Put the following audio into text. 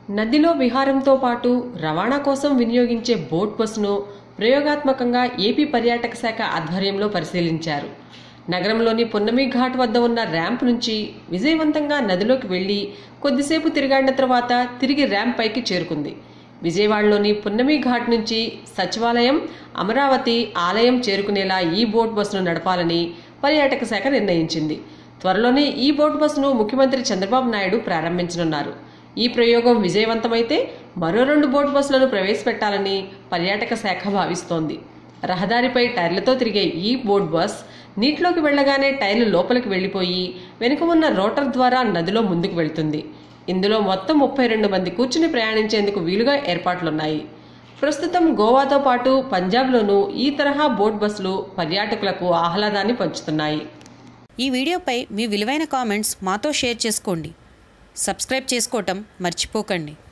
నదిలో విహారంతో పాటు రవాణా కోసం వినియోగించే బోట్ బస్సును ప్రయోగాత్మకంగా ఏపీ పర్యాటక శాఖ ఆధ్వర్యంలో పరిశీలించారు నగరంలోని పున్నమి ఘాట్ వద్ద ఉన్న ర్యాంప్ నుంచి విజయవంతంగా నదిలోకి వెళ్లి కొద్దిసేపు తిరిగాడిన తర్వాత తిరిగి ర్యాంప్ పైకి చేరుకుంది విజయవాడలోని పున్నమి ఘాట్ నుంచి సచివాలయం అమరావతి ఆలయం చేరుకునేలా ఈ బోట్ బస్సును నడపాలని పర్యాటక శాఖ నిర్ణయించింది త్వరలోనే ఈ బోట్ బస్సును ముఖ్యమంత్రి చంద్రబాబు నాయుడు ప్రారంభించనున్నారు ఈ ప్రయోగం విజయవంతమైతే మరో రెండు బోట్ బస్సులను ప్రవేశపెట్టాలని పర్యాటక శాఖ భావిస్తోంది రహదారిపై టైర్లతో తిరిగే ఈ బోట్ బస్ నీటిలోకి వెళ్లగానే టైర్లు లోపలికి వెళ్లిపోయి వెనుక ఉన్న రోటర్ ద్వారా నదిలో ముందుకు వెళ్తుంది ఇందులో మొత్తం ముప్పై రెండు మంది కూర్చుని ప్రయాణించేందుకు వీలుగా ఏర్పాట్లున్నాయి ప్రస్తుతం గోవాతో పాటు పంజాబ్లోనూ ఈ తరహా బోట్ బస్సులు పర్యాటకులకు ఆహ్లాదాన్ని పంచుతున్నాయి ఈ వీడియోపై మీ విలువైన కామెంట్స్ మాతో షేర్ చేసుకోండి సబ్స్క్రైబ్ చేసుకోవటం మర్చిపోకండి